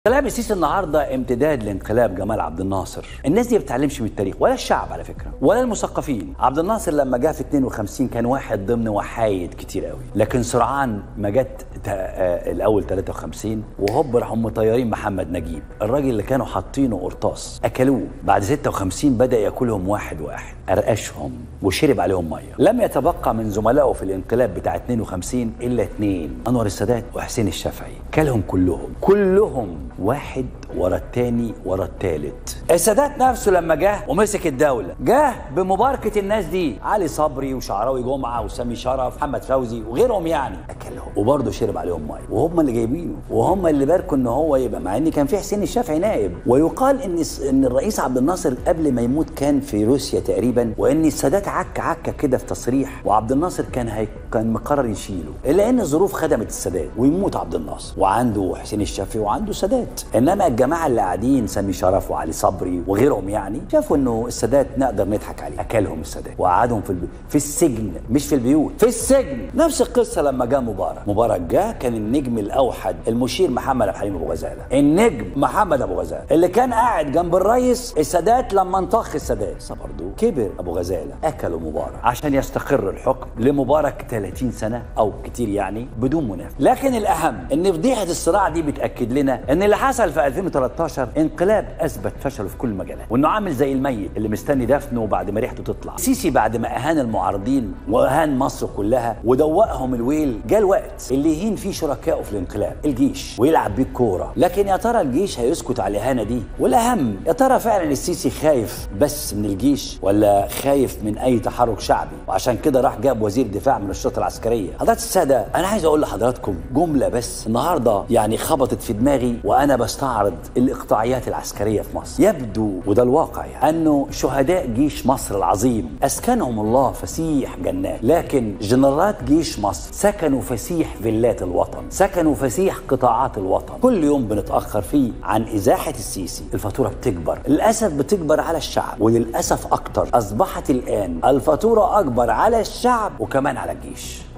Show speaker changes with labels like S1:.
S1: انقلاب السيسي النهارده امتداد لانقلاب جمال عبد الناصر الناس دي ما بتتعلمش من التاريخ ولا الشعب على فكره ولا المثقفين عبد الناصر لما جه في 52 كان واحد ضمن وحايد كتير قوي لكن سرعان ما جت تا- آه، الاول 53 وهوب راحوا مطيرين محمد نجيب الراجل اللي كانوا حاطينه قرطاس اكلوه بعد 56 بدا ياكلهم واحد واحد قرقشهم وشرب عليهم ميه لم يتبقى من زملائه في الانقلاب بتاع 52 الا اثنين انور السادات وحسين الشافعي كلهم كلهم كلهم واحد ورا التاني ورا التالت السادات نفسه لما جه ومسك الدولة جه بمباركة الناس دي علي صبري وشعراوي جمعة وسامي شرف محمد فوزي وغيرهم يعني أكلهم وبرضه شرب عليهم مية وهم اللي جايبينه وهم اللي باركوا ان هو يبقى مع ان كان في حسين الشافعي نائب ويقال ان ان الرئيس عبد الناصر قبل ما يموت كان في روسيا تقريبا وان السادات عك عكه كده في تصريح وعبد الناصر كان هي كان مقرر يشيله الا ان الظروف خدمت السادات ويموت عبد الناصر وعنده حسين الشافعي وعنده سادات انما الجماعه اللي قاعدين سامي شرف وعلي صبري وغيرهم يعني شافوا انه السادات نقدر نضحك عليه اكلهم السادات وقعدهم في البي... في السجن مش في البيوت في السجن نفس القصه لما جاء مبارك مبارك جاء كان النجم الاوحد المشير محمد عبد الحليم ابو غزاله النجم محمد ابو غزاله اللي كان قاعد جنب الرئيس السادات لما انطخ السادات بس برضه كبر ابو غزاله اكلوا مبارك عشان يستقر الحكم لمبارك 30 سنه او كتير يعني بدون منافس لكن الاهم ان فضيحه الصراع دي بتاكد لنا ان اللي حصل في 2013 انقلاب اثبت فشله في كل المجالات وانه عامل زي الميت اللي مستني دفنه بعد ما ريحته تطلع سيسي بعد ما اهان المعارضين واهان مصر كلها ودوقهم الويل جاء الوقت اللي يهين فيه شركائه في الانقلاب الجيش ويلعب بيه الكوره لكن يا ترى الجيش هيسكت على الاهانه دي والاهم يا ترى فعلا السيسي خايف بس من الجيش ولا خايف من اي تحرك شعبي وعشان كده راح جاب وزير دفاع من الشرطه العسكريه حضرات الساده انا عايز اقول لحضراتكم جمله بس النهارده يعني خبطت في دماغي وانا بستعرض الاقطاعيات العسكريه في مصر يبدو وده الواقع يعني انه شهداء جيش مصر العظيم اسكنهم الله فسيح جنات لكن جنرالات جيش مصر سكنوا فسيح فيلات الوطن سكنوا فسيح قطاعات الوطن كل يوم بنتاخر فيه عن ازاحه السيسي الفاتوره بتكبر للاسف بتكبر على الشعب وللاسف اكتر اصبحت الان الفاتوره اكبر على الشعب وكمان على الجيش